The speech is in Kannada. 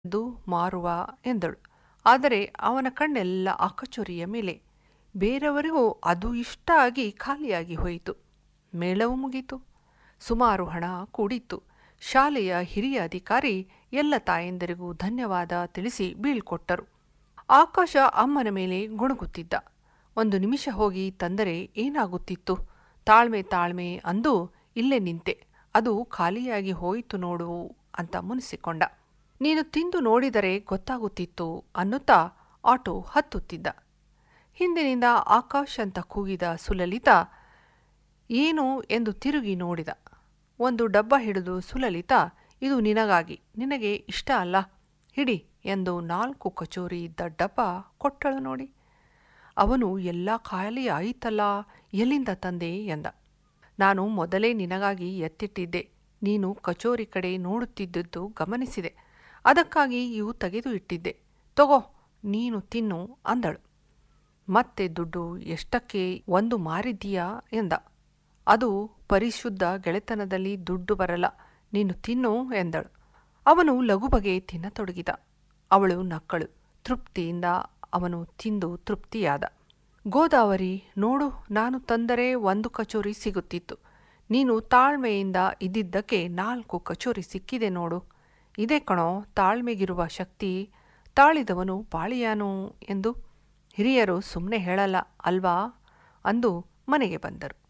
ದು ಮಾರುವ ಎಂದಳು ಆದರೆ ಅವನ ಕಣ್ಣೆಲ್ಲ ಆ ಕಚೋರಿಯ ಮೇಲೆ ಬೇರೆಯವರಿಗೂ ಅದು ಇಷ್ಟ ಆಗಿ ಖಾಲಿಯಾಗಿ ಹೋಯಿತು ಮೇಳವು ಮುಗೀತು ಸುಮಾರು ಹಣ ಕೂಡಿತ್ತು ಶಾಲೆಯ ಹಿರಿಯ ಅಧಿಕಾರಿ ಎಲ್ಲ ತಾಯಂದಿರಿಗೂ ಧನ್ಯವಾದ ತಿಳಿಸಿ ಬೀಳ್ಕೊಟ್ಟರು ಆಕಾಶ ಅಮ್ಮನ ಮೇಲೆ ಗುಣಗುತ್ತಿದ್ದ ಒಂದು ನಿಮಿಷ ಹೋಗಿ ತಂದರೆ ಏನಾಗುತ್ತಿತ್ತು ತಾಳ್ಮೆ ತಾಳ್ಮೆ ಅಂದು ಇಲ್ಲೇ ನಿಂತೆ ಅದು ಖಾಲಿಯಾಗಿ ಹೋಯಿತು ನೋಡು ಅಂತ ಮುನಿಸಿಕೊಂಡ ನೀನು ತಿಂದು ನೋಡಿದರೆ ಗೊತ್ತಾಗುತ್ತಿತ್ತು ಅನ್ನುತ್ತಾ ಆಟೋ ಹತ್ತುತ್ತಿದ್ದ ಹಿಂದಿನಿಂದ ಆಕಾಶ್ ಅಂತ ಕೂಗಿದ ಸುಲಲಿತಾ ಏನು ಎಂದು ತಿರುಗಿ ನೋಡಿದ ಒಂದು ಡಬ್ಬ ಹಿಡಿದು ಸುಲಲಿತಾ ಇದು ನಿನಗಾಗಿ ನಿನಗೆ ಇಷ್ಟ ಅಲ್ಲ ಹಿಡಿ ಎಂದು ನಾಲ್ಕು ಕಚೋರಿ ಇದ್ದ ಡಬ್ಬ ಕೊಟ್ಟಳು ನೋಡಿ ಅವನು ಎಲ್ಲ ಖಾಲಿ ಆಯಿತಲ್ಲ ಎಲ್ಲಿಂದ ತಂದೆ ಎಂದ ನಾನು ಮೊದಲೇ ನಿನಗಾಗಿ ಎತ್ತಿಟ್ಟಿದ್ದೆ ನೀನು ಕಚೋರಿ ಕಡೆ ನೋಡುತ್ತಿದ್ದದ್ದು ಗಮನಿಸಿದೆ ಅದಕ್ಕಾಗಿ ಇವು ತೆಗೆದು ಇಟ್ಟಿದ್ದೆ ತಗೋ ನೀನು ತಿನ್ನು ಅಂದಳು ಮತ್ತೆ ದುಡ್ಡು ಎಷ್ಟಕ್ಕೆ ಒಂದು ಮಾರಿದ್ದೀಯಾ ಎಂದ ಅದು ಪರಿಶುದ್ಧ ಗೆಳೆತನದಲ್ಲಿ ದುಡ್ಡು ಬರಲ್ಲ ನೀನು ತಿನ್ನು ಎಂದಳು ಅವನು ಲಘುಬಗೆ ತಿನ್ನತೊಡಗಿದ ಅವಳು ನಕ್ಕಳು ತೃಪ್ತಿಯಿಂದ ಅವನು ತಿಂದು ತೃಪ್ತಿಯಾದ ಗೋದಾವರಿ ನೋಡು ನಾನು ತಂದರೆ ಒಂದು ಕಚೋರಿ ಸಿಗುತ್ತಿತ್ತು ನೀನು ತಾಳ್ಮೆಯಿಂದ ಇದ್ದಿದ್ದಕ್ಕೆ ನಾಲ್ಕು ಕಚೋರಿ ಸಿಕ್ಕಿದೆ ನೋಡು ಇದೇ ಕಣೋ ತಾಳ್ಮೆಗಿರುವ ಶಕ್ತಿ ತಾಳಿದವನು ಬಾಳಿಯಾನು ಎಂದು ಹಿರಿಯರು ಸುಮ್ಮನೆ ಹೇಳಲ್ಲ ಅಲ್ವಾ ಅಂದು ಮನೆಗೆ ಬಂದರು